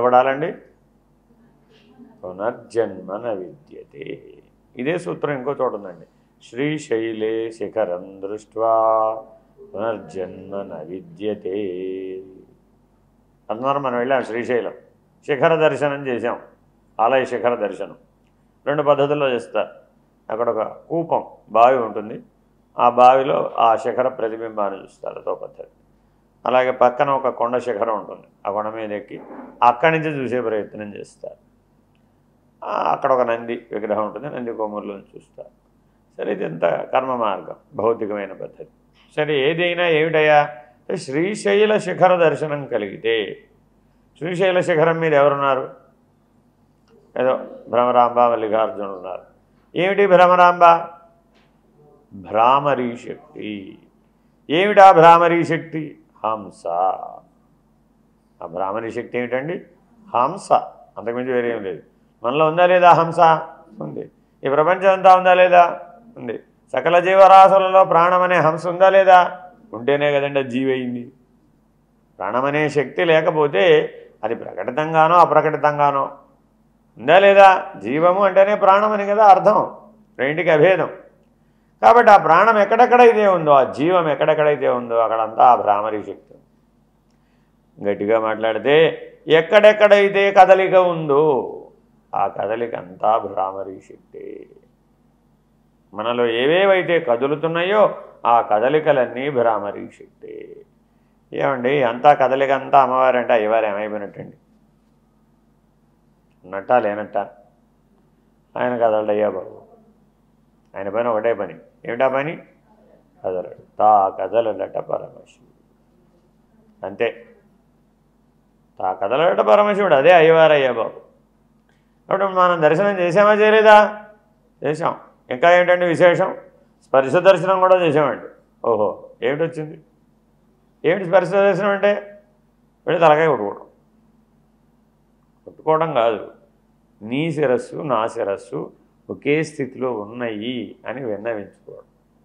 పడాలండి పునర్జన్మ న విద్యతే ఇదే సూత్రం ఇంకో చోట ఉందండి శ్రీశైలే శిఖరం దృష్ట్వా పునర్జన్మ న విద్యతే అన్నారు మనం వెళ్ళాం శ్రీశైలం శిఖర దర్శనం చేశాం ఆలయ శిఖర దర్శనం రెండు పద్ధతుల్లో చేస్తారు అక్కడ ఒక కూపం బావి ఉంటుంది ఆ బావిలో ఆ శిఖర ప్రతిబింబాన్ని చూస్తారు అదో పద్ధతి అలాగే పక్కన ఒక కొండ శిఖరం ఉంటుంది ఆ కొండ మీద ఎక్కి అక్కడి నుంచి చూసే ప్రయత్నం చేస్తారు ఆ, అక్కడ ఒక నంది విగ్రహం ఉంటుంది నంది కొమ్ముల్లో చూస్తారు సరే ఇది ఎంత కర్మ మార్గం భౌతికమైన పద్ధతి సరే ఏదైనా ఏమిటయ్యా అంటే శ్రీశైల శిఖర దర్శనం కలిగితే శ్రీశైల శిఖరం మీద ఎవరున్నారు ఏదో భ్రమరాంబ మల్లికార్జునులు ఉన్నారు ఏమిటి భ్రమరాంబ భ్రామరీ శక్తి ఏమిటా భ్రామరీ శక్తి హంస ఆ భ్రామరీ శక్తి ఏమిటండి హంస అంతకుమించి వేరే ఏం లేదు మనలో ఉందా లేదా హంస ఉంది ఈ ప్రపంచం అంతా ఉందా లేదా ఉంది సకల జీవరాశులలో ప్రాణం అనే హంస ఉందా లేదా ఉంటేనే కదండి అది జీవి అయింది ప్రాణం అనే శక్తి లేకపోతే అది ప్రకటితంగానో అప్రకటితంగానో ఉందా లేదా జీవము అంటేనే ప్రాణం అని కదా అర్థం రెండింటికి అభేదం కాబట్టి ఆ ప్రాణం ఎక్కడెక్కడైతే ఉందో ఆ జీవం ఎక్కడెక్కడైతే ఉందో అక్కడంతా ఆ భ్రామరీ శక్తి ఉంది. గట్టిగా మాట్లాడితే ఎక్కడెక్కడైతే కదలిక ఉందో ఆ కదలిక అంతా భ్రామరీ శక్తి మనలో ఏవేవైతే కదులుతున్నాయో ఆ కదలికలన్నీ భ్రామరీ శక్తి ఏమండి అంతా కదలిక అంతా అమ్మవారంటే అయ్యవారు ఏమైపోయినట్టండి ఉన్నట్టా లేనట్టా ఆయన కదలడయ్యా బాబు ఆయన పని ఒకటే పని ఏమిటా పని కదలడు తా కదలడట పరమశివుడు అంతే తా కదలడట పరమశివుడు అదే అయ్యవారయ్యా బాబు అప్పుడు మనం దర్శనం చేసామా చేయలేదా చేసాం ఇంకా ఏంటంటే విశేషం స్పర్శ దర్శనం కూడా చేసామండి ఓహో ఏమిటి వచ్చింది ఏమిటి స్పర్శ దర్శనం అంటే వెళ్ళి తలకాయ కొట్టుకోవడం కొట్టుకోవడం కాదు నీ శిరస్సు నా శిరస్సు ఒకే స్థితిలో ఉన్నాయి అని విన్నవించుకోవడం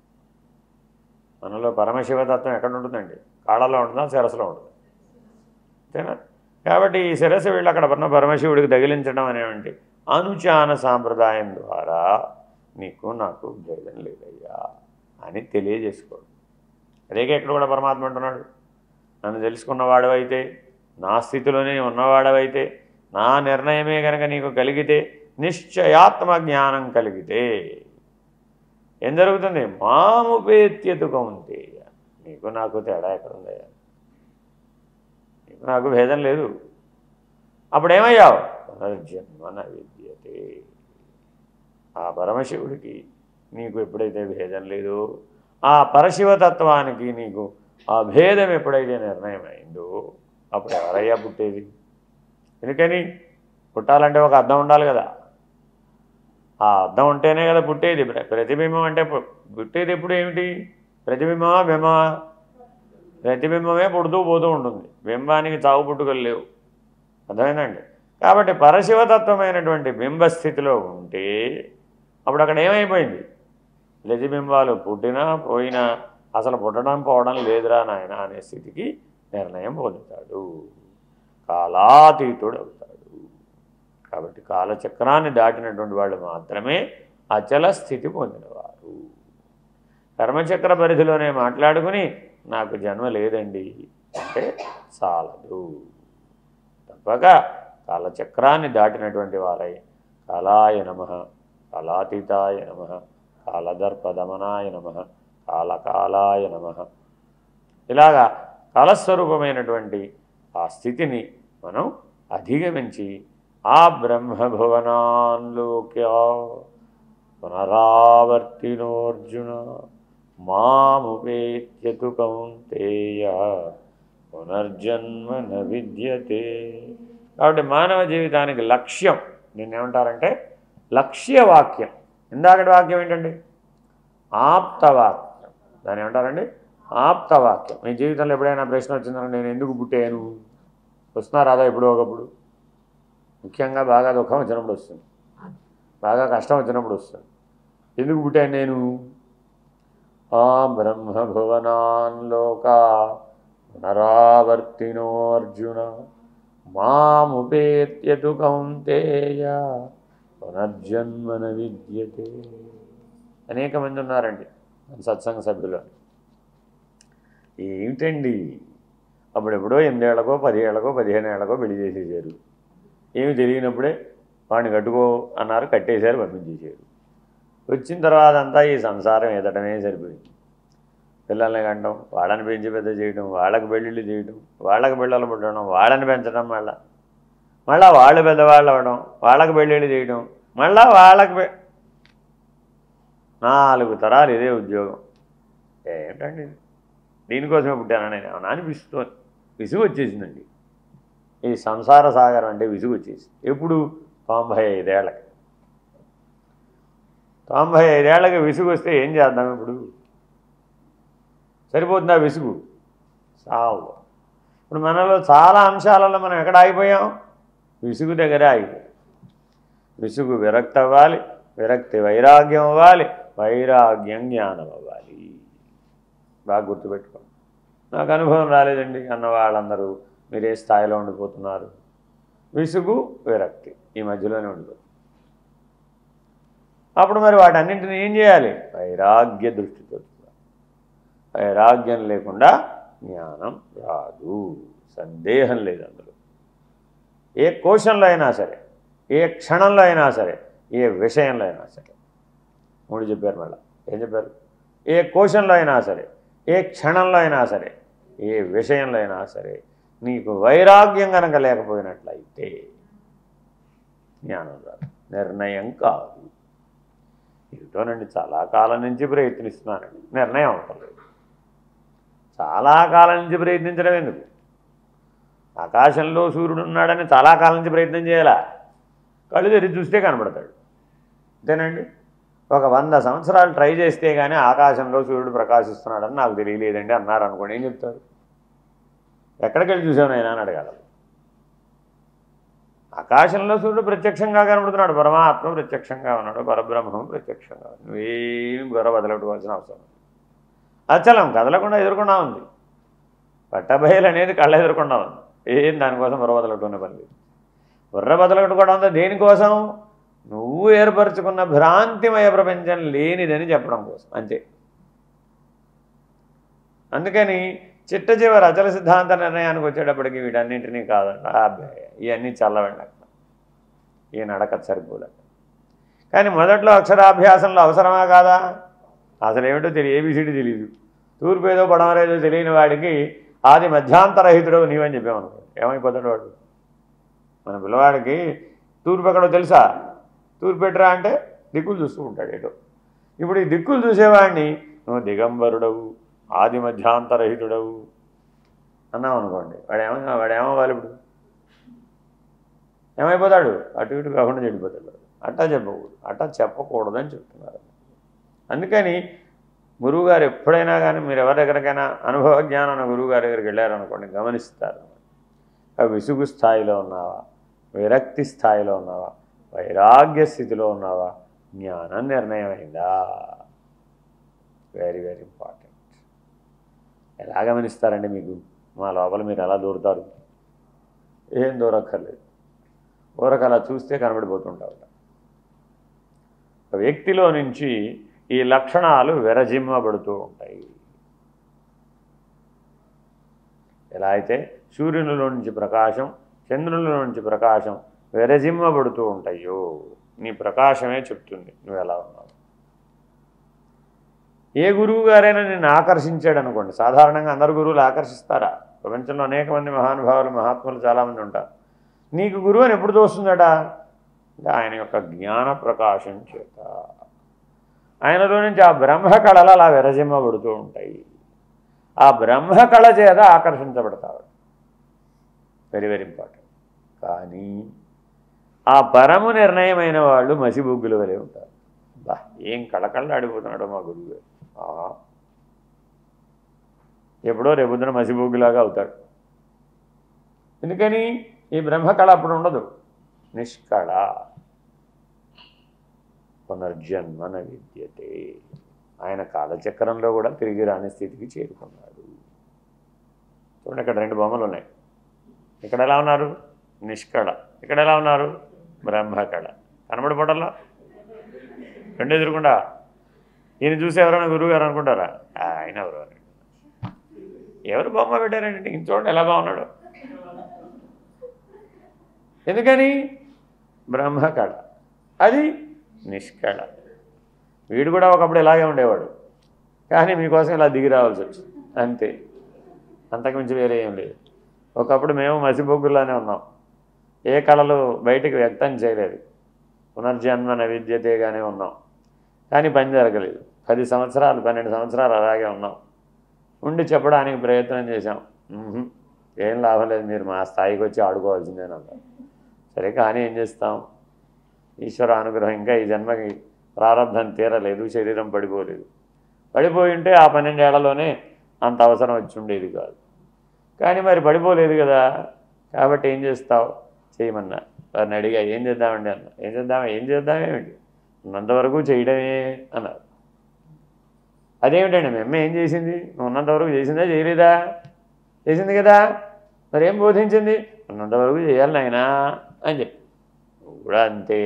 మనలో పరమశివతత్వం ఎక్కడ ఉంటుందండి కాళ్ళలో ఉంటుందా శిరస్సులో ఉంటుంది అంతేనా కాబట్టి ఈ శిరస్సు వీళ్ళు అక్కడ ఉన్న పరమశివుడికి తగిలించడం అనేవంటి అనుచాన సాంప్రదాయం ద్వారా నీకు నాకు భేదం లేదయ్యా అని తెలియజేసుకోవడం అదే ఇక్కడ కూడా పరమాత్మ అంటున్నాడు నన్ను తెలుసుకున్నవాడవైతే నా స్థితిలోనే ఉన్నవాడవైతే నా నిర్ణయమే కనుక నీకు కలిగితే నిశ్చయాత్మ జ్ఞానం కలిగితే ఏం జరుగుతుంది మాముపేత్యతు కౌంతేయ నీకు నాకు తేడా ఎక్కడ ఉందయ్యా నీకు నాకు భేదం లేదు అప్పుడు ఏమయ్యావు పునర్జన్మన విద్యతే ఆ పరమశివుడికి నీకు ఎప్పుడైతే భేదం లేదో ఆ పరశివతత్వానికి నీకు ఆ భేదం ఎప్పుడైతే నిర్ణయం అయిందో అప్పుడు ఎవరయ్యా పుట్టేది ఎందుకని పుట్టాలంటే ఒక అర్థం ఉండాలి కదా ఆ అర్థం ఉంటేనే కదా పుట్టేది ప్ర- ప్రతిబింబం అంటే పు- పుట్టేది ఎప్పుడు ఏమిటి ప్రతిబింబమా బింబమా ప్రతిబింబమే పుడుతూ పోతూ ఉంటుంది బింబానికి చావు పుట్టుకలు లేవు అర్థమైందండి కాబట్టి పరశివతత్వమైనటువంటి బింబస్థితిలో ఉంటే అప్పుడు అక్కడ ఏమైపోయింది ప్రతిబింబాలు పుట్టినా పోయినా అసలు పుట్టడం పోవడం లేదురా నాయన అనే స్థితికి నిర్ణయం పొందుతాడు కాలాతీతుడు అవుతాడు కాబట్టి కాలచక్రాన్ని దాటినటువంటి వాళ్ళు మాత్రమే అచల స్థితి పొందినవారు కర్మచక్ర పరిధిలోనే మాట్లాడుకుని నాకు జన్మ లేదండి అంటే చాలదు తప్పక కాలచక్రాన్ని దాటినటువంటి వారై కాలాయ నమ కాలాతీతాయ నమ కాలదర్పదమనాయ నమ కాలకాలాయ నమ ఇలాగా కాలస్వరూపమైనటువంటి ఆ స్థితిని మనం అధిగమించి ఆ బ్రహ్మభువనాల్లోక్య పునరావర్తినోర్జున మాముపేత్యతు కౌంతేయ పునర్జన్మ న విద్యతే కాబట్టి మానవ జీవితానికి లక్ష్యం నిన్నేమంటారంటే లక్ష్యవాక్యం ఇందాకటి వాక్యం ఏంటండి ఆప్తవాక్యం దాన్ని ఏమంటారండి ఆప్తవాక్యం మీ జీవితంలో ఎప్పుడైనా ప్రశ్న వచ్చిందంటే నేను ఎందుకు పుట్టాను వస్తున్నా రాదా ఎప్పుడో ఒకప్పుడు ముఖ్యంగా బాగా దుఃఖం వచ్చినప్పుడు వస్తుంది బాగా కష్టం వచ్చినప్పుడు వస్తుంది ఎందుకు పుట్టాను నేను ఆ బ్రహ్మభువనాన్లోక పునరావర్తినో అర్జున మాముపేత్యతు కౌంతేయ పునర్జన్మన విద్యతే అనేక మంది ఉన్నారండి మన సత్సంగ సభ్యులు ఏమిటండి అప్పుడెప్పుడో ఎనిమిదేళ్లకో పదిహేళ్లకో పదిహేను ఏళ్లకో పెళ్లి చేసేసారు ఏమి తెలియనప్పుడే వాడిని కట్టుకో అన్నారు కట్టేశారు పంపించేశారు వచ్చిన తర్వాత అంతా ఈ సంసారం ఎదటమే సరిపోయింది పిల్లల్ని కంటం వాళ్ళని పెంచి పెద్ద చేయడం వాళ్ళకి పెళ్ళిళ్ళు చేయడం వాళ్ళకి పిల్లలు పుట్టడం వాళ్ళని పెంచడం మళ్ళా మళ్ళా వాళ్ళు పెద్దవాళ్ళు అవ్వడం వాళ్ళకి పెళ్ళిళ్ళు చేయడం మళ్ళా వాళ్ళకి పె- నాలుగు తరాలు ఇదే ఉద్యోగం ఏమిటండి ఇది? దీనికోసమే పుట్టానా నేను ఏమన్నా అనిపిస్తుంది విసుగు వచ్చేసిందండి ఈ సంసార సాగరం అంటే విసుగు వచ్చేసింది ఎప్పుడు తొంభై ఐదేళ్ళకి తొంభై ఐదేళ్లకి విసుగు వస్తే ఏం చేద్దాం ఇప్పుడు సరిపోతుందా విసుగు సావు ఇప్పుడు మనలో చాలా అంశాలలో మనం ఎక్కడ ఆగిపోయాం విసుగు దగ్గర ఆగిపోయాం విసుగు విరక్తి అవ్వాలి విరక్తి వైరాగ్యం అవ్వాలి వైరాగ్యం జ్ఞానం అవ్వాలి బాగా గుర్తుపెట్టుకోండి నాకు అనుభవం రాలేదండి అన్న వాళ్ళందరూ మీరు ఏ స్థాయిలో ఉండిపోతున్నారు విసుగు విరక్తి ఈ మధ్యలోనే ఉండిపోతుంది అప్పుడు మరి వాటన్నింటిని ఏం చేయాలి వైరాగ్య దృష్టితో చూడాలి. వైరాగ్యం లేకుండా జ్ఞానం రాదు సందేహం లేదు అందులో ఏ కోశంలో అయినా సరే ఏ క్షణంలో అయినా సరే ఏ విషయంలో అయినా సరే మూడు చెప్పారు మళ్ళీ ఏం చెప్పారు ఏ కోశంలో అయినా సరే ఏ క్షణంలో అయినా సరే ఏ విషయంలో అయినా సరే నీకు వైరాగ్యం కనుక లేకపోయినట్లయితే జ్ఞానం రాదు నిర్ణయం కాదు ఏమిటోనండి చాలా కాలం నుంచి ప్రయత్నిస్తున్నానండి నిర్ణయం అవ్వట్లేదు చాలా కాలం నుంచి ప్రయత్నించడం ఎందుకు ఆకాశంలో సూర్యుడు ఉన్నాడని చాలా కాలం నుంచి ప్రయత్నం చేయాలా కళ్ళు తెరిచి చూస్తే కనబడతాడు అంతేనండి ఒక వంద సంవత్సరాలు ట్రై చేస్తే కానీ ఆకాశంలో సూర్యుడు ప్రకాశిస్తున్నాడని నాకు తెలియలేదండి అన్నారు అనుకోండి ఏం చెప్తారు ఎక్కడికి వెళ్ళి చూసావు నాయనా అని అడగాలి ఆకాశంలో సూర్యుడు ప్రత్యక్షంగా కనబడుతున్నాడు పరమాత్మ ప్రత్యక్షంగా ఉన్నాడు పరబ్రహ్మం ప్రత్యక్షంగా ఉన్నాడు నువ్వేమి గొర్ర బదలట్టుకోవాల్సిన అవసరం లేదు. అచలం కదలకుండా ఎదుర్కొన్నా ఉంది పట్టబయలు అనేది కళ్ళ ఎదుర్కొన్నా ఉంది ఏం దానికోసం బుర్ర బదలట్టుకునే పని లేదు బుర్ర బదలట్టుకోవడం అంతా దేనికోసం నువ్వు ఏర్పరచుకున్న భ్రాంతిమయ ప్రపంచం లేనిదని చెప్పడం కోసం అంతే అందుకని చిట్ట చివరి అచల సిద్ధాంత నిర్ణయానికి వచ్చేటప్పటికి వీటన్నింటినీ కాదంట అబ్బాయి ఇవన్నీ చల్లవండి అక్కడ ఈ నడక సరిపోలే కానీ మొదట్లో అక్షరాభ్యాసంలో అవసరమా కాదా అసలు ఏమిటో తెలియ ఏబిసిడి తెలియదు తూర్పు ఏదో పడమరేదో తెలియని వాడికి ఆది మధ్యాంతరహితుడు నీవని చెప్పామనుకో ఏమైపోతాడు వాడు మన పిల్లవాడికి తూర్పు ఎక్కడో తెలుసా తూర్పు ఎట్రా అంటే దిక్కులు చూస్తూ ఉంటాడు ఏటో ఇప్పుడు ఈ దిక్కులు చూసేవాడిని నువ్వు దిగంబరుడవు ఆది మధ్యాంతరహితుడవు అన్నావు అనుకోండి వాడు ఏమో వాడు ఏమవ్వాలి ఇప్పుడు ఏమైపోతాడు అటు ఇటు కాకుండా చెడిపోతాడు వాడు. అట్టా చెప్పకూడదు అట్టా చెప్పకూడదని చెప్తున్నారు అందుకని గురువుగారు ఎప్పుడైనా కానీ మీరు ఎవరి దగ్గరికైనా అనుభవ జ్ఞానం ఉన్న గురువుగారి దగ్గరికి వెళ్ళారనుకోండి గమనిస్తారు ఆ విసుగు స్థాయిలో ఉన్నావా విరక్తి స్థాయిలో ఉన్నావా వైరాగ్య స్థితిలో ఉన్నావా జ్ఞానం నిర్ణయం అయిందా వెరీ వెరీ ఇంపార్టెంట్ ఎలా గమనిస్తారండి మీకు మా లోపల మీరు ఎలా దూరుతారు ఏం దూరక్కర్లేదు ఊరకు అలా చూస్తే కనబడిపోతుంటావు ఒక వ్యక్తిలో నుంచి ఈ లక్షణాలు విరజిమ్మబడుతూ ఉంటాయి ఎలా అయితే సూర్యునిలో నుంచి ప్రకాశం చంద్రునిలో నుంచి ప్రకాశం విరజిమ్మబడుతూ ఉంటాయో నీ ప్రకాశమే చెప్తుంది నువ్వు ఎలా ఉన్నావు ఏ గురువు గారైనా నిన్ను ఆకర్షించాడు అనుకోండి సాధారణంగా అందరు గురువులు ఆకర్షిస్తారా ప్రపంచంలో అనేక మంది మహానుభావులు మహాత్ములు చాలామంది ఉంటారు నీకు గురువు అని ఎప్పుడు తోస్తుందట అంటే ఆయన యొక్క జ్ఞాన ప్రకాశం చేత ఆయనలో నుంచి ఆ బ్రహ్మ కళలు అలా విరజిమ్మబడుతూ ఉంటాయి ఆ బ్రహ్మ కళ చేత ఆకర్షించబడతాడు వెరీ వెరీ ఇంపార్టెంట్ కానీ ఆ పరము నిర్ణయమైన వాళ్ళు మసిబుగ్గుల వలె ఉంటారు బా ఏం కళకళలాడిపోతున్నాడో మా గురువు గారు ఆహా. ఎప్పుడో రేపొద్దున మసిబుగ్గులాగా అవుతాడు ఎందుకని ఈ బ్రహ్మకళ అప్పుడు ఉండదు నిష్కళ పునర్జన్మన విద్యతే ఆయన కాలచక్రంలో కూడా తిరిగి రాని స్థితికి చేరుకున్నాడు చూడండి ఇక్కడ రెండు బొమ్మలు ఉన్నాయి ఇక్కడ ఎలా ఉన్నారు నిష్కళ ఇక్కడ ఎలా ఉన్నారు బ్రహ్మకళ కనబడిపోవడంలో రెండు ఎదురుకుండా ఈయన చూసి ఎవరైనా గురువు గారు అనుకుంటారా ఆ, ఆయన ఎవరు అని ఎవరు బొమ్మ పెట్టారండి ఇంక చూడండి ఎలా బాగున్నాడు ఎందుకని బ్రహ్మకళ అది నిష్కళ వీడు కూడా ఒకప్పుడు ఇలాగే ఉండేవాడు కానీ మీకోసం ఇలా దిగి రావాల్సి వచ్చింది అంతే అంతకుమించి వేరే ఏం లేదు ఒకప్పుడు మేము మసిబొగ్గులానే ఉన్నాం ఏ కళలు బయటికి వ్యక్తం చేయలేదు పునర్జన్మ నైవిద్యతేగానే ఉన్నాం కానీ పని జరగలేదు పది సంవత్సరాలు పన్నెండు సంవత్సరాలు అలాగే ఉన్నాం ఉండి చెప్పడానికి ప్రయత్నం చేశాం ఉహుం, ఏం లాభం లేదు మీరు మా స్థాయికి వచ్చి ఆడుకోవాల్సిందేనన్నారు సరే కానీ ఏం చేస్తాం ఈశ్వర అనుగ్రహం ఇంకా ఈ జన్మకి ప్రారంభం తీరలేదు శరీరం పడిపోలేదు పడిపోయి ఉంటే ఆ పన్నెండేళ్లలోనే అంత అవసరం వచ్చి ఉండేది కాదు కానీ మరి పడిపోలేదు కదా కాబట్టి ఏం చేస్తావు చేయమన్నా వారిని అడిగా ఏం చేద్దామండి అన్న ఏం చేద్దామా ఏం చేద్దామేమిటి ఉన్నంతవరకు చేయడమే అన్నారు అదేమిటండి మేమ్మ ఏం చేసింది నువ్వు ఉన్నంతవరకు చేసిందా చేయలేదా చేసింది కదా మరి ఏం బోధించింది ఉన్నంతవరకు చేయాలి నాయనా అని చెప్పి నువ్వు కూడా అంతే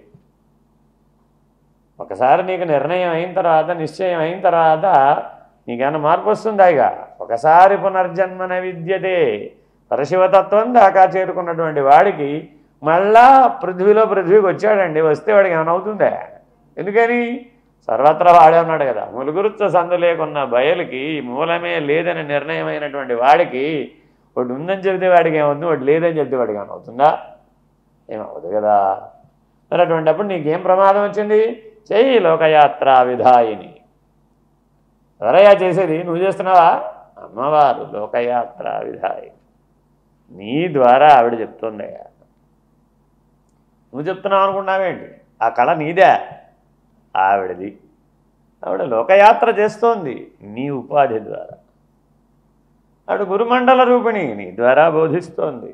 ఒకసారి నీకు నిర్ణయం అయిన తర్వాత నిశ్చయం అయిన తర్వాత నీకేమైనా మార్పు వస్తుందా ఇక ఒకసారి పునర్జన్మన విద్యతే పరశివతత్వం దాకా చేరుకున్నటువంటి వాడికి మళ్ళా పృథ్వీలో పృథ్వీకి వచ్చాడండి వస్తే వాడికి ఏమైనా అవుతుందా ఎందుకని సర్వత్రా వాడే ఉన్నాడు కదా ములుగురుత్వ సందు లేకున్న బయలుకి మూలమే లేదని నిర్ణయమైనటువంటి వాడికి ఒకటి ఉందని చెబితే వాడికి ఏమవుతుంది ఒకటి లేదని చెబితే వాడికి ఏమైనా అవుతుందా ఏమవుతుంది కదా మరి అటువంటిప్పుడు నీకేం ప్రమాదం వచ్చింది చెయ్యి లోకయాత్ర విధాయిని ఎవరయ్యా చేసేది నువ్వు చేస్తున్నావా అమ్మవారు లోకయాత్ర విధాయిని నీ ద్వారా ఆవిడ చెప్తుందయ్యా నువ్వు చెప్తున్నావు అనుకున్నావేంటి ఆ కళ నీదే ఆవిడది ఆవిడ లోకయాత్ర చేస్తోంది నీ ఉపాధి ద్వారా ఆవిడ గురుమండల రూపిణి నీ ద్వారా బోధిస్తోంది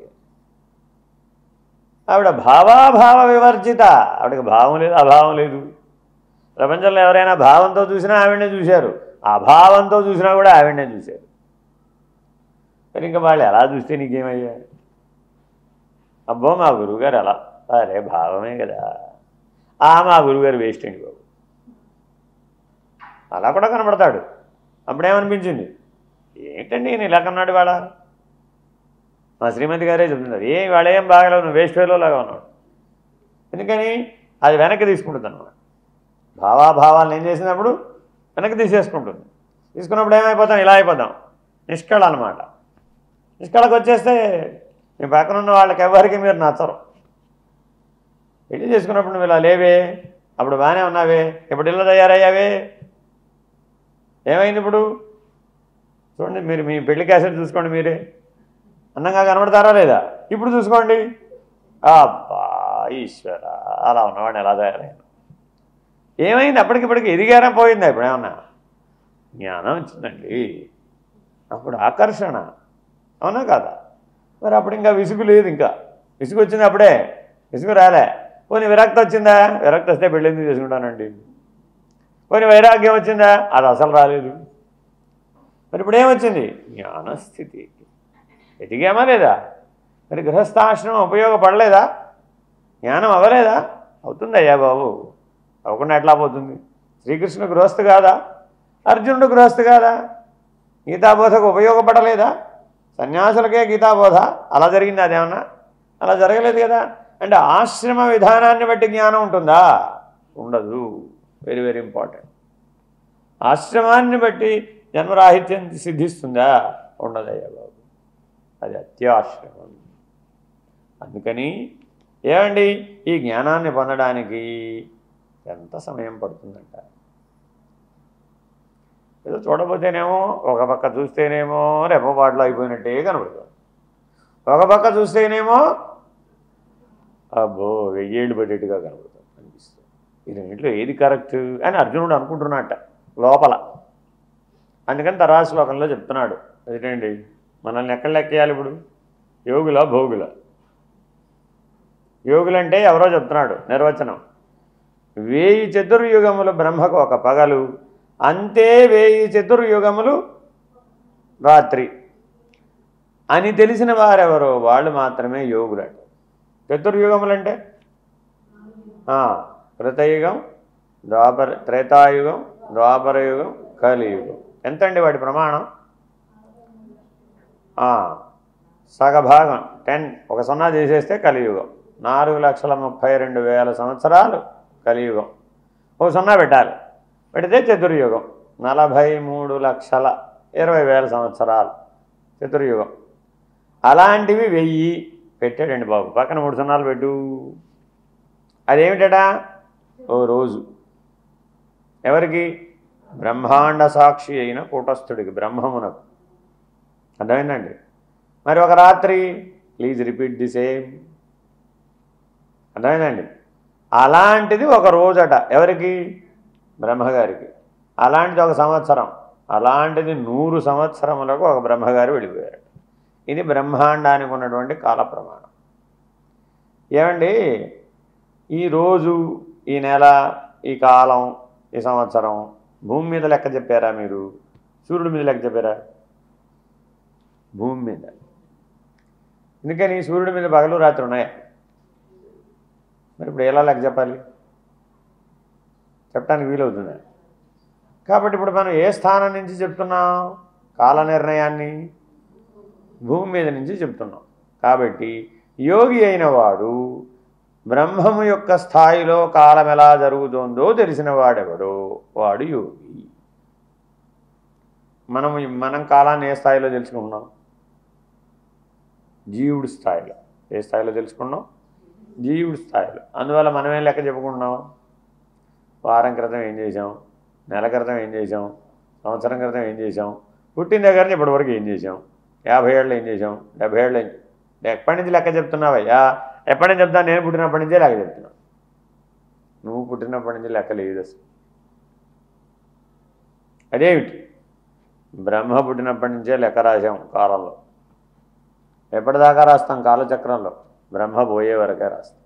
ఆవిడ భావాభావ వివర్జిత ఆవిడకి భావం లేదు అభావం లేదు ప్రపంచంలో ఎవరైనా భావంతో చూసినా ఆవిడనే చూశారు అభావంతో చూసినా కూడా ఆవిడనే చూశారు మరి ఇంకా వాళ్ళు ఎలా చూస్తే నీకేమయ్యా అబ్బో మా గురువుగారు ఎలా అరే భావమే కదా ఆ మా గురువుగారు వేస్ట్ అండి బాబు అలా కూడా కనబడతాడు అప్పుడేమనిపించింది ఏంటండి నేను ఇలా కన్నాడు వాళ్ళ మా శ్రీమతి గారే చెప్తున్నారు ఏ వాడు ఏం బాగలేవు నువ్వు వేస్ట్ లాగా ఉన్నాడు ఎందుకని అది వెనక్కి తీసుకుంటుంది అనమాట భావాభావాలను ఏం చేసినప్పుడు వెనక్కి తీసేసుకుంటుంది తీసుకున్నప్పుడు ఏమైపోతాం ఇలా అయిపోతాం నిష్కళ అనమాట నిష్కళకు వచ్చేస్తే మీ పక్కన ఉన్న వాళ్ళకి ఎవరికి మీరు నచ్చరు పెళ్లి చేసుకున్నప్పుడు నువ్వు ఇలా లేవే అప్పుడు బాగానే ఉన్నావే ఇప్పుడు ఇల్లు తయారయ్యావే ఏమైంది ఇప్పుడు చూడండి మీరు మీ పెళ్లి క్యాసెట్ చూసుకోండి మీరే అందంగా కనబడతారా లేదా ఇప్పుడు చూసుకోండి అబ్బా ఈశ్వర అలా ఉన్నవాడిని ఎలా తయారైనా ఏమైంది అప్పటికిప్పటికి ఎదిగారా పోయిందా ఇప్పుడు ఏమన్నా జ్ఞానం వచ్చిందండి అప్పుడు ఆకర్షణ అవునా కాదా మరి అప్పుడు ఇంకా విసుగు లేదు ఇంకా విసుగు వచ్చింది అప్పుడే విసుగు రాలే పోనీ విరక్తి వచ్చిందా విరక్తి వస్తే పెళ్ళి ఎందుకు చేసుకుంటానండి పోనీ వైరాగ్యం వచ్చిందా అది అసలు రాలేదు మరి ఇప్పుడు ఏమొచ్చింది జ్ఞానస్థితి ఎదిగామా లేదా మరి గృహస్థాశ్రమం ఉపయోగపడలేదా జ్ఞానం అవ్వలేదా అవుతుందయ్యా బాబు అవ్వకుండా ఎట్లా పోతుంది శ్రీకృష్ణుడు గృహస్థు కాదా అర్జునుడు గృహస్థు కాదా గీతాబోధకు ఉపయోగపడలేదా సన్యాసులకే గీతాబోధ అలా జరిగింది అదేమన్నా అలా జరగలేదు కదా అంటే ఆశ్రమ విధానాన్ని బట్టి జ్ఞానం ఉంటుందా ఉండదు వెరీ వెరీ ఇంపార్టెంట్ ఆశ్రమాన్ని బట్టి జన్మరాహిత్యం సిద్ధిస్తుందా ఉండదయ్యా బాబు అది అత్యాశ్రమం అందుకని ఏమండి ఈ జ్ఞానాన్ని పొందడానికి ఎంత సమయం పడుతుందంట ఏదో చూడబోతేనేమో ఒక పక్క చూస్తేనేమో రెప్పపాట్లు అయిపోయినట్టే కనబడుతుంది ఒక పక్క చూస్తేనేమో అబ్బో వెయ్యేళ్ళు పడేట్టుగా కనబడుతుంది అనిపిస్తుంది ఈ రెండింటిలో ఏది కరెక్ట్ అని అర్జునుడు అనుకుంటున్నట్ట లోపల అందుకని తర్వాత శ్లోకంలో చెప్తున్నాడు ఏంటండి మనల్ని ఎక్కడ లెక్కేయాలి ఇప్పుడు యోగుల భోగుల యోగులంటే ఎవరో చెప్తున్నాడు నిర్వచనం వేయి చతుర్యుగములు బ్రహ్మకు ఒక పగలు అంతే వేయి చతుర్యుగములు రాత్రి అని తెలిసిన వారెవరో వాళ్ళు మాత్రమే యోగులట చతుర్యుగములంటే ఆ, కృతయుగం ద్వాపర త్రేతాయుగం ద్వాపరయుగం కలియుగం ఎంతండి వాటి ప్రమాణం ఆ, సగభాగం టెన్ ఒక సున్నా తీసేస్తే కలియుగం నాలుగు లక్షల ముప్పై రెండు వేల సంవత్సరాలు కలియుగం ఓ సున్నా పెట్టాలి పెడితే చతుర్యుగం నలభై మూడు లక్షల ఇరవై వేల సంవత్సరాలు చతుర్యుగం అలాంటివి వెయ్యి పెట్టాడండి బాబు పక్కన మూడు సున్నాలు పెట్టు అదేమిటడా ఓ రోజు ఎవరికి బ్రహ్మాండ సాక్షి అయిన కూటస్థుడికి బ్రహ్మమునకు అర్థమైందండి మరి ఒక రాత్రి ప్లీజ్ రిపీట్ ది సేమ్ అర్థమైందండి అలాంటిది ఒక రోజట ఎవరికి బ్రహ్మగారికి అలాంటిది ఒక సంవత్సరం అలాంటిది నూరు సంవత్సరములకు ఒక బ్రహ్మగారు వెళ్ళిపోయారు ఇది బ్రహ్మాండానికి ఉన్నటువంటి కాల ప్రమాణం ఏమండి ఈ రోజు ఈ నెల ఈ కాలం ఈ సంవత్సరం భూమి మీద లెక్క చెప్పారా మీరు సూర్యుడి మీద లెక్క చెప్పారా భూమి మీద ఎందుకని సూర్యుడి మీద పగలు రాత్రి ఉన్నాయా మరి ఇప్పుడు ఎలా లెక్క చెప్పాలి చెప్పడానికి వీలవుతుందా కాబట్టి ఇప్పుడు మనం ఏ స్థానం నుంచి చెప్తున్నాం కాల నిర్ణయాన్ని భూమి మీద నుంచి చెప్తున్నాం కాబట్టి యోగి అయిన వాడు బ్రహ్మము యొక్క స్థాయిలో కాలం ఎలా జరుగుతుందో తెలిసిన వాడెవడో వాడు యోగి మనం మనం కాలాన్ని ఏ స్థాయిలో తెలుసుకుంటున్నాం జీవుడి స్థాయిలో ఏ స్థాయిలో తెలుసుకున్నాం జీవుడి స్థాయిలో అందువల్ల మనమేం లెక్క చెప్పుకుంటున్నాం వారం క్రితం ఏం చేసాం నెల క్రితం ఏం చేసాం సంవత్సరం క్రితం ఏం చేసాం పుట్టిన దగ్గర నుంచి ఇప్పటివరకు ఏం చేసాం యాభై ఏళ్ళు ఏం చేసాం డెబ్బై ఏళ్ళు ఏం ఎప్పటి నుంచి లెక్క చెప్తున్నావయ్యా ఎప్పటి నుంచి చెప్తాను నేను పుట్టినప్పటి నుంచే లెక్క చెప్తున్నా నువ్వు పుట్టినప్పటి నుంచి లెక్క లేదు అసలు అదేమిటి బ్రహ్మ పుట్టినప్పటి నుంచే లెక్క రాసాం కాలంలో ఎప్పటిదాకా రాస్తాం కాలచక్రంలో బ్రహ్మ పోయే వరకే రాస్తాం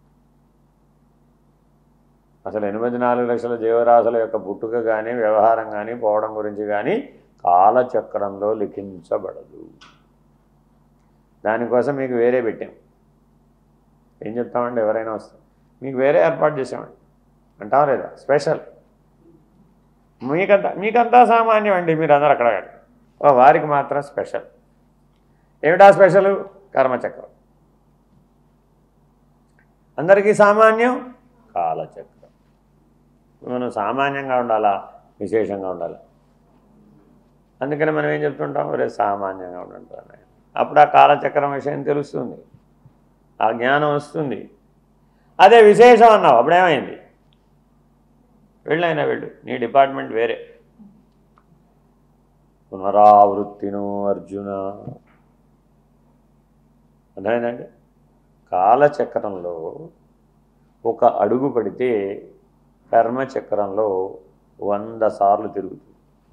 అసలు ఎనిమిది నాలుగు లక్షల జీవరాశుల యొక్క పుట్టుక కానీ వ్యవహారం కానీ పోవడం గురించి కానీ కాలచక్రంలో లిఖించబడదు దానికోసం మీకు వేరే పెట్టాం ఏం చెప్తామండి ఎవరైనా వస్తాం మీకు వేరే ఏర్పాటు చేసామండి అంటాం లేదా స్పెషల్ మీకంతా మీకంతా సామాన్యం అండి మీరు అందరు అక్కడ ఓ వారికి మాత్రం స్పెషల్ ఏమిటా స్పెషల్ కర్మచక్రం అందరికీ సామాన్యం కాలచక్రం మనం సామాన్యంగా ఉండాలా విశేషంగా ఉండాలా అందుకని మనం ఏం చెప్తుంటాం రే సామాన్యంగా ఉండంటాం అప్పుడు ఆ కాలచక్రం విషయం తెలుస్తుంది ఆ జ్ఞానం వస్తుంది అదే విశేషం అన్నావు అప్పుడేమైంది వెళ్ళైనా వెళ్ళు నీ డిపార్ట్మెంట్ వేరే పునరావృత్తిను అర్జున అర్థమైందండి కాలచక్రంలో ఒక అడుగు పడితే కర్మచక్రంలో వంద సార్లు తిరుగుతుంది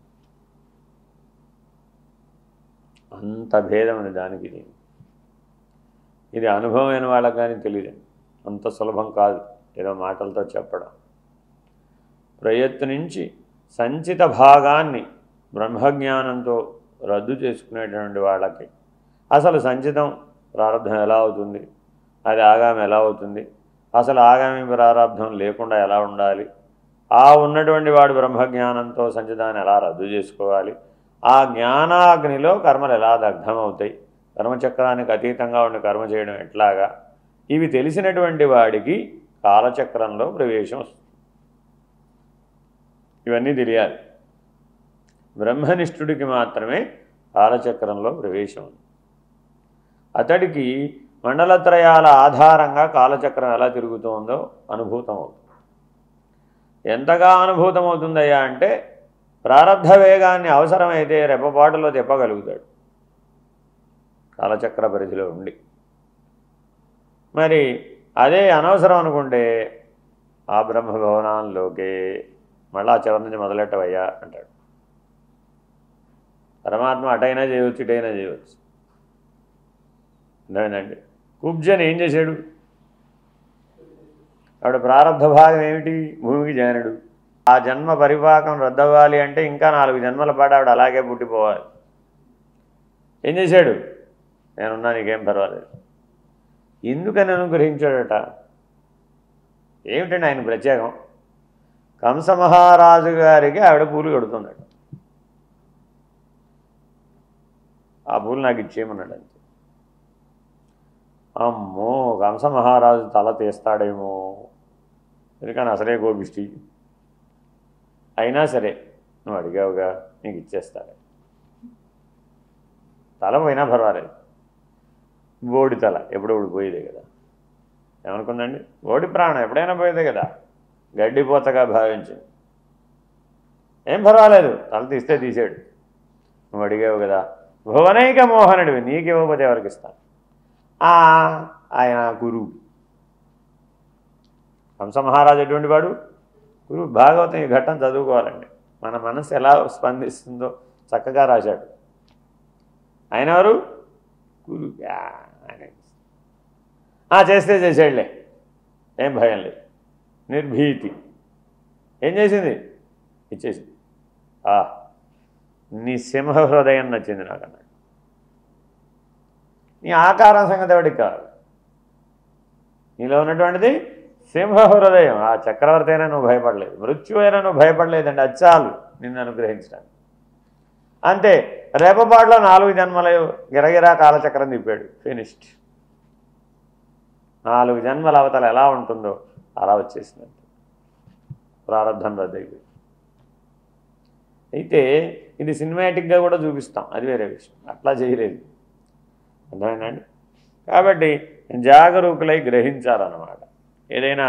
అంత భేదం ఉంది దానికి దీనికి ఇది అనుభవమైన వాళ్ళకి కానీ తెలియదు అంత సులభం కాదు ఏదో మాటలతో చెప్పడం ప్రయత్నించి సంచిత భాగాన్ని బ్రహ్మజ్ఞానంతో రద్దు చేసుకునేటువంటి వాళ్ళకి అసలు సంచితం ప్రారంభం ఎలా అవుతుంది అది ఆగామి ఎలా అవుతుంది అసలు ఆగామి ప్రారంభం లేకుండా ఎలా ఉండాలి ఆ ఉన్నటువంటి వాడు బ్రహ్మజ్ఞానంతో సంచితాన్ని ఎలా రద్దు చేసుకోవాలి ఆ జ్ఞానాగ్నిలో కర్మలు ఎలా దగ్ధమవుతాయి కర్మచక్రానికి అతీతంగా ఉండి కర్మ చేయడం ఎట్లాగా ఇవి తెలిసినటువంటి వాడికి కాలచక్రంలో ప్రవేశం వస్తుంది ఇవన్నీ తెలియాలి బ్రహ్మనిష్ఠుడికి మాత్రమే కాలచక్రంలో ప్రవేశం ఉంది అతడికి మండలత్రయాల ఆధారంగా కాలచక్రం ఎలా తిరుగుతుందో అనుభూతం అవుతుంది ఎంతగా అనుభూతం అవుతుందయ్యా అంటే ప్రారంధ వేగాన్ని అవసరమైతే రెప్పపాటులో తిప్పగలుగుతాడు కాలచక్ర పరిధిలో ఉండి మరి అదే అనవసరం అనుకుంటే ఆ బ్రహ్మభవనాల్లోకే మళ్ళా చివరి నుంచి మొదలెట్టవయ్యా అంటాడు పరమాత్మ అటైనా చేయవచ్చు ఇటైనా చేయవచ్చు అర్థమైందండి కుబ్జన్ ఏం చేశాడు ఆవిడ ప్రారంభ భాగం ఏమిటి భూమికి జానుడు ఆ జన్మ పరిపాకం రద్దవ్వాలి అంటే ఇంకా నాలుగు జన్మల పాటు ఆవిడ అలాగే పుట్టిపోవాలి ఏం చేశాడు నేనున్నా నీకేం పర్వాలేదు ఎందుకని అనుగ్రహించాడట ఏమిటండి ఆయన ప్రత్యేకం కంస మహారాజు గారికి ఆవిడ పూలు కడుతున్నాడు ఆ పూలు నాకు ఇచ్చేయమన్నాడు అంతే అమ్మో కంస మహారాజు తల తీస్తాడేమో ఎందుకని అసలే కోపిష్టి అయినా సరే నువ్వు అడిగావుగా నీకు ఇచ్చేస్తాడు తల పోయినా పర్వాలేదు బోడి తల ఎప్పుడు పోయేదే కదా ఏమనుకుందండి బోడి ప్రాణం ఎప్పుడైనా పోయేదే కదా గడ్డిపోతగా భావించింది ఏం పర్వాలేదు తల తీస్తే తీసాడు నువ్వు అడిగావు కదా భువనైక మోహనుడివి నీకు ఇవ్వకపోతే ఎవరికి ఇస్తాను ఆ, ఆయన గురువు హంస మహారాజు ఎటువంటి వాడు గురువు భాగవతం ఈ ఘట్టం చదువుకోవాలండి మన మనసు ఎలా స్పందిస్తుందో చక్కగా రాశాడు ఆయన ఎవరు గురువు ఆ, ఆయన ఆ, చేస్తే చేసాడులే ఏం భయం లేదు నిర్భీతి ఏం చేసింది ఇచ్చేసింది ఆ, నీ సింహ హృదయం నచ్చింది నాకు అన్నాడు నీ ఆకారం సంగతి ఎవడికి కావాలి నీలో ఉన్నటువంటిది సింహ హృదయం ఆ చక్రవర్తి అయినా నువ్వు భయపడలేదు మృత్యు అయినా నువ్వు భయపడలేదండి అది చాలు నిన్ను అనుగ్రహించడానికి అంతే రేపపాటులో నాలుగు జన్మల గిరగిరా కాలచక్రం తిప్పాడు ఫినిష్డ్ నాలుగు జన్మల అవతల ఎలా ఉంటుందో అలా వచ్చేసిందంటే ప్రారంభం రద్దయిపోయింది అయితే ఇది సినిమాటిక్గా కూడా చూపిస్తాం అది వేరే విషయం అట్లా చేయలేదు అర్థమైందండి కాబట్టి జాగరూకులై గ్రహించాలన్నమాట ఏదైనా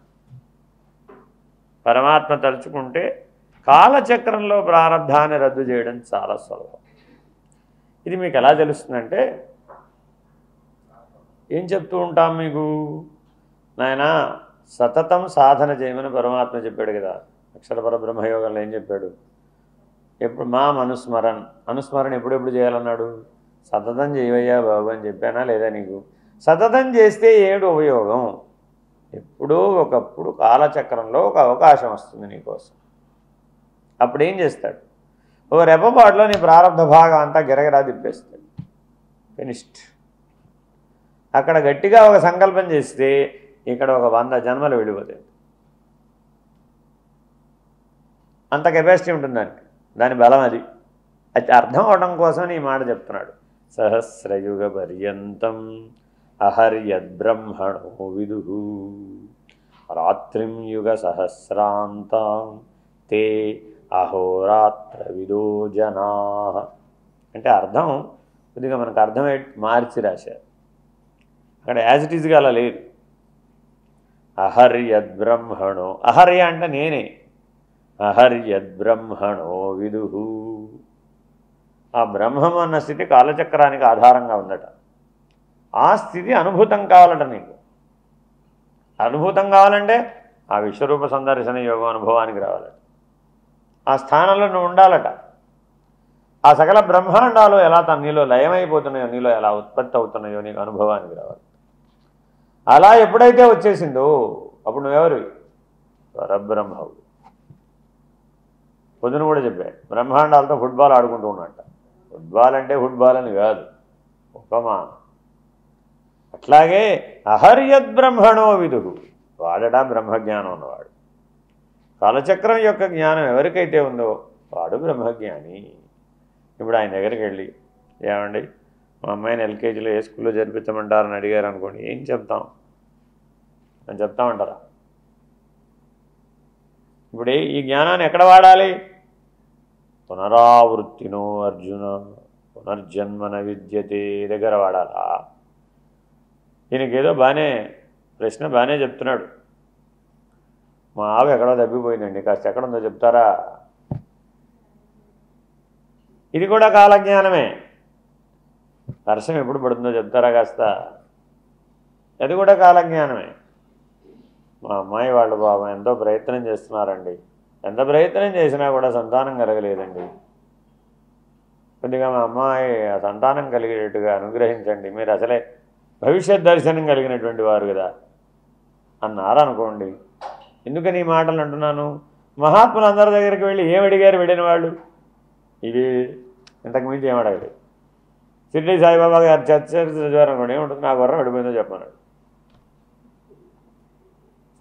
పరమాత్మ తలుచుకుంటే కాలచక్రంలో ప్రారంధాన్ని రద్దు చేయడం చాలా సులభం ఇది మీకు ఎలా తెలుస్తుందంటే ఏం చెప్తూ ఉంటాం మీకు నాయన సతతం సాధన చేయమని పరమాత్మ చెప్పాడు కదా అక్షర పరబ్రహ్మయోగంలో ఏం చెప్పాడు ఎప్పుడు మా అనుస్మరణ అనుస్మరణ ఎప్పుడెప్పుడు చేయాలన్నాడు సతతం చేయవయ్యా బాబు అని చెప్పానా లేదా నీకు సతతం చేస్తే ఏడు ఉపయోగం ఎప్పుడో ఒకప్పుడు కాలచక్రంలో ఒక అవకాశం వస్తుంది నీకోసం అప్పుడు ఏం చేస్తాడు ఓ రెప్పపాటులో నీ ప్రారంభ భాగం అంతా గిరగిరా తిప్పేస్తాడు ఫినిష్డ్ అక్కడ గట్టిగా ఒక సంకల్పం చేస్తే ఇక్కడ ఒక వంద జన్మలు వెళ్ళిపోతాయి అంత కెపాసిటీ ఉంటుంది దానికి దాని బలం అది అది అర్థం అవడం కోసం ఈ మాట చెప్తున్నాడు సహస్రయుగ పర్యంతం అహర్యద్బ్రహ్మణో విదు రాత్రిం యుగ సహస్రాంతం తే అహోరాత్ర విదో జనా అంటే అర్థం కొద్దిగా మనకు అర్థమై మార్చి రాశారు అక్కడ యాజ్ ఇట్ ఈజ్గా అలా లేదు అహర్యద్బ్రహ్మణో అహర్య అంటే నేనే అహర్యద్బ్రహ్మణో విదు ఆ బ్రహ్మం అన్న స్థితి కాలచక్రానికి ఆధారంగా ఉందట ఆ స్థితి అనుభూతం కావాలట నీకు అనుభూతం కావాలంటే ఆ విశ్వరూప సందర్శన యోగం అనుభవానికి రావాలట ఆ స్థానంలో నువ్వు ఉండాలట ఆ సకల బ్రహ్మాండాలు ఎలా తన నీలో లయమైపోతున్నాయో నీలో ఎలా ఉత్పత్తి అవుతున్నాయో నీకు అనుభవానికి రావాలి అలా ఎప్పుడైతే వచ్చేసిందో అప్పుడు నువ్వెవరు పరబ్రహ్మవు పొద్దున కూడా చెప్పా బ్రహ్మాండాలతో ఫుట్బాల్ ఆడుకుంటూ ఉన్నట్ట ఫుట్బాల్ అంటే ఫుట్బాల్ అని కాదు ఉపమా అట్లాగే అహర్యద్ బ్రహ్మణో విదుడు వాడడా బ్రహ్మజ్ఞానం ఉన్నవాడు కాలచక్రం యొక్క జ్ఞానం ఎవరికైతే ఉందో వాడు బ్రహ్మజ్ఞాని ఇప్పుడు ఆయన దగ్గరికి వెళ్ళి ఏమండి మా అమ్మాయిని ఎల్కేజీలో ఏ స్కూల్లో జరిపించమంటారని అడిగారు అనుకోండి ఏం చెప్తాం అని చెప్తామంటారా ఇప్పుడు ఏ- ఈ జ్ఞానాన్ని ఎక్కడ వాడాలి పునరావృత్తినో అర్జున పునర్జన్మన విద్యతే దగ్గర వాడాలా ఈయనకేదో బాగానే ప్రశ్న బాగానే చెప్తున్నాడు మా ఆవు ఎక్కడో తప్పిపోయిందండి కాస్త ఎక్కడుందో చెప్తారా ఇది కూడా కాలజ్ఞానమే వర్షం ఎప్పుడు పడుతుందో చెప్తారా కాస్త అది కూడా కాలజ్ఞానమే మా అమ్మాయి వాళ్ళ బాబు ఎంతో ప్రయత్నం చేస్తున్నారండి ఎంత ప్రయత్నం చేసినా కూడా సంతానం కలగలేదండి కొద్దిగా మా అమ్మాయి ఆ సంతానం కలిగేటట్టుగా అనుగ్రహించండి మీరు అసలే భవిష్యత్ దర్శనం కలిగినటువంటి వారు కదా అన్నారు అనుకోండి ఎందుకని ఈ మాటలు అంటున్నాను మహాత్ములు అందరి దగ్గరికి వెళ్ళి ఏం అడిగారు వెళ్ళిన వాళ్ళు ఇవి ఇంతకు మించి ఏం అడగలేదు షిర్డీ సాయిబాబా గారు చర్చ చదివారు అనుకోండి ఏముంటుంది నా గుర్రం వెళ్ళిపోయిందో చెప్పన్నాడు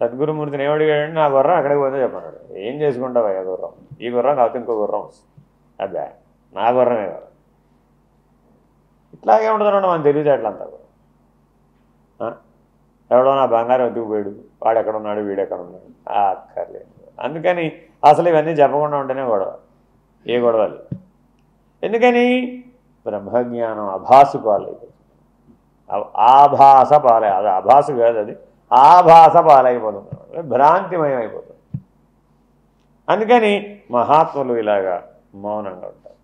సద్గురుమూర్తిని ఏమడిగాడు నా గుర్రం అక్కడికి పోతే చెప్పన్నాడు ఏం చేసుకుంటావు అయ్యా గుర్రం ఈ గుర్రం కాకపోతే ఇంకో గుర్రం వస్తుంది అబ్బా నా గుర్రమే కదా ఇట్లాగే ఉంటుందన్నాడు మన తెలివితేటలంతా కూడా ఆ? ఎవడో నా బంగారం ఎత్తుకుపోయాడు వాడు ఎక్కడ ఉన్నాడు వీడు ఎక్కడ ఉన్నాడు ఆ, అక్కర్లేదు అందుకని అసలు ఇవన్నీ చెప్పకుండా ఉంటేనే గొడవ ఏ గొడవలు ఎందుకని బ్రహ్మజ్ఞానం అభాసు పాలైపోతుంది ఆ- ఆభాస పాలై అది అభాసు కాదు అది ఆభాస పాలైపోతుంది అన్నమాట. భ్రాంతిమయం అయిపోతుంది అందుకని మహాత్ములు ఇలాగా మౌనంగా ఉంటారు